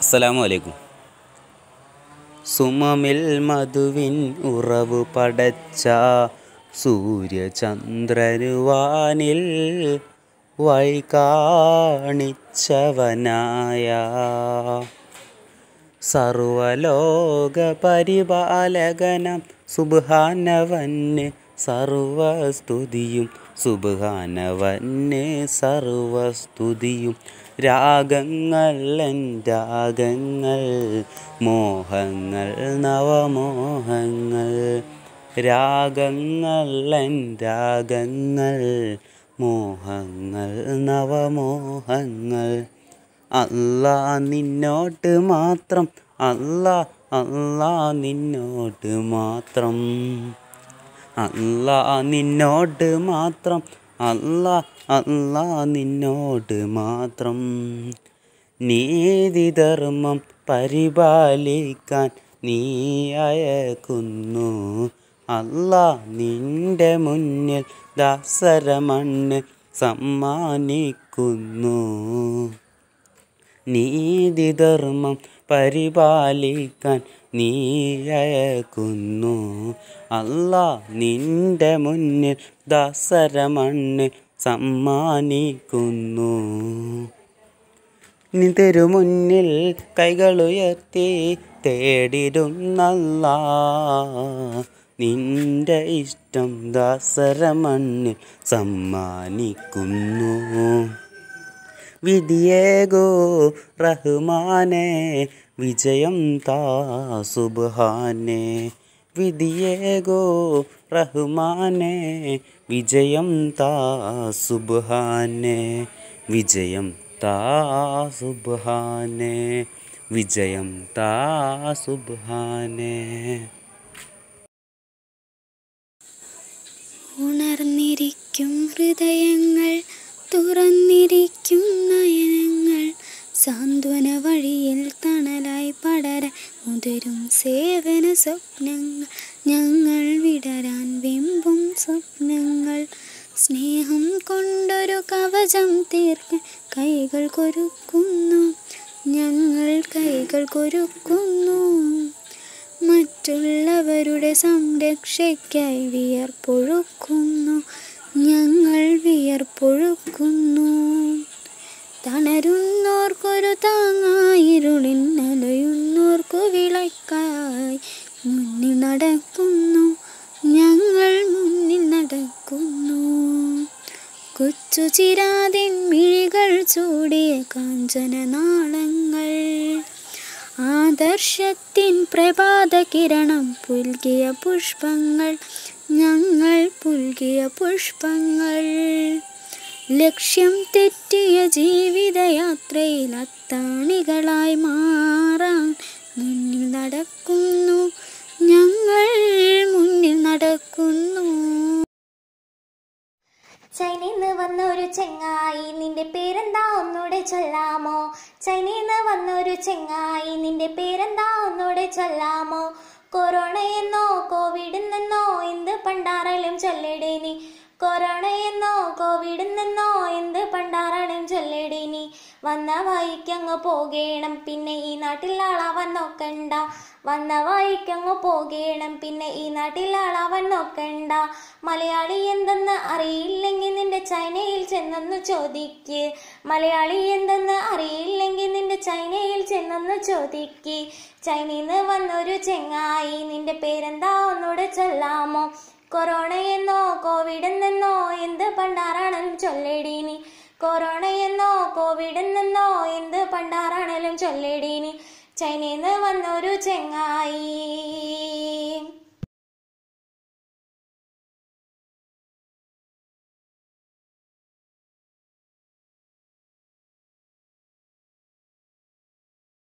അസ്സലാമു അലൈക്കും സുമമിൽ മധുവിൻ ഉറവു പടച്ച സൂര്യചന്ദ്രനുവാനിൽ വഴി കാണിച്ചവനായ സർവലോക പരിപാലകനം സുബാനവന് സർവസ്തുതിയും സുബാനവന് സർവസ്തുതിയും രാഗങ്ങൾ എൻ രാഗങ്ങൾ മോഹങ്ങൾ നവമോഹങ്ങൾ രാഗങ്ങൾ എൻ രാഗങ്ങൾ മോഹങ്ങൾ നവമോഹങ്ങൾ അല്ലാ നിന്നോട്ട് മാത്രം അല്ലാ അല്ലാ നിന്നോട്ട് മാത്രം അല്ലാ നിന്നോട്ട് മാത്രം അല്ലാ അല്ലാ നിന്നോട്ട് മാത്രം നീതിധർമ്മം പരിപാലിക്കാൻ നീ അയക്കുന്നു അല്ലാ നിന്റെ മുന്നിൽ ദാസരമണ്ണ് സമ്മാനിക്കുന്നു നീതിധർമ്മം പരിപാലിക്കാൻ നീ അയക്കുന്നു അല്ലാ നിന്റെ മുന്നിൽ ദാസരമണ്ണ് സമ്മാനിക്കുന്നു നിതരു മുന്നിൽ കൈകളുയർത്തി തേടിടുന്നല്ല നിന്റെ ഇഷ്ടം ദാസരമണ്ണിൽ സമ്മാനിക്കുന്നു വിധിയേകോ റഹ്മാനെ വിജയം താ സുബ്ഹാനെ വിധിയേകോ റഹ്മാനെ വിജയം താ സുബ്ഹാനെ വിജയം താ സുബ്ഹാനെ വിജയം താ സുബ്ഹാനെ ഉണർന്നിരിക്കും ഹൃദയങ്ങൾ തുറന്നിരിക്കും നയനങ്ങൾ സാന്ത്വന വഴിയിൽ തണലായി പടരാൻ മുതിരും സേവന സ്വപ്നങ്ങൾ ഞങ്ങൾ വിടരാൻ വെമ്പും സ്വപ്നങ്ങൾ സ്നേഹം കൊണ്ടൊരു കവചം തീർക്കാൻ കൈകൾ കൊരുക്കുന്നു ഞങ്ങൾ കൈകൾ കൊരുക്കുന്നു മറ്റുള്ളവരുടെ സംരക്ഷയ്ക്കായി വിയർപ്പൊഴുക്കുന്നു ഞങ്ങൾ വിയർപ്പൊഴുക്കുന്നു തണരുന്നോർക്കൊരു താങ്ങായിരുളിൻ അലയുന്നോർക്കു വിളക്കായി മുന്നിൽ നടക്കുന്നു ഞങ്ങൾ മുന്നിൽ നടക്കുന്നു കൊച്ചു ചിരാതിൻ മിഴികൾ ചൂടിയ കാഞ്ചന നാളങ്ങൾ ആദർശത്തിൻ പ്രഭാത കിരണം പുൽകിയ പുഷ്പങ്ങൾ ഞങ്ങൾ പുൽകിയ പുഷ്പങ്ങൾ ലക്ഷ്യം തെറ്റിയ ജീവിതയാത്രയിൽ അത്താണികളായി മാറാൻ മുന്നിൽ നടക്കുന്നു ഞങ്ങൾ മുന്നിൽ നടക്കുന്നു ചൈനീന്ന് വന്നൊരു ചെങ്ങായി നിന്റെ പേരെന്താ ഒന്നൂടെ ചൊല്ലാമോ ചൈനീന്ന് വന്നൊരു ചെങ്ങായി നിന്റെ പേരെന്താ ഒന്നൂടെ ചൊല്ലാമോ കൊറോണ എന്നോ കോവിഡ് എന്നോ എന്ത് പണ്ടാറലും ചൊല്ലിടേനി കൊറോണ എന്നോ കോവിഡ് എന്നോ എന്ത് പണ്ടാറലും ചൊല്ലിടേനി വന്ന വഴിക്കങ്ങ് പോകേണം പിന്നെ ഈ നാട്ടിൽ ആളാവാൻ നോക്കണ്ട വന്ന വഴിക്കങ്ങ് പോകേണം പിന്നെ ഈ നാട്ടിൽ ആളാവാൻ നോക്കണ്ട മലയാളി എന്തെന്ന് അറിയില്ലെങ്കിൽ നിന്റെ ചൈനയിൽ ചെന്നൊന്ന് ചോദിക്ക് മലയാളി എന്തെന്ന് അറിയില്ലെങ്കിൽ നിന്റെ ചൈനയിൽ ചെന്നൊന്ന് ചോദിക്ക് ചൈനയിൽ വന്നൊരു ചെങ്ങായി നിന്റെ പേരെന്താ ഒന്നൂടെ ചൊല്ലാമോ കൊറോണ എന്നോ കോവിഡ് എന്നോ എന്ത് പണ്ടാറാണെന്നും ചൊല്ലേടീനി കൊറോണ എന്നോ കോവിഡ് എന്നോ എന്ത് പണ്ടാറാണേലും ചൊല്ലേടീനി ചൈനയിൽ നിന്ന് വന്നൊരു ചെങ്ങായി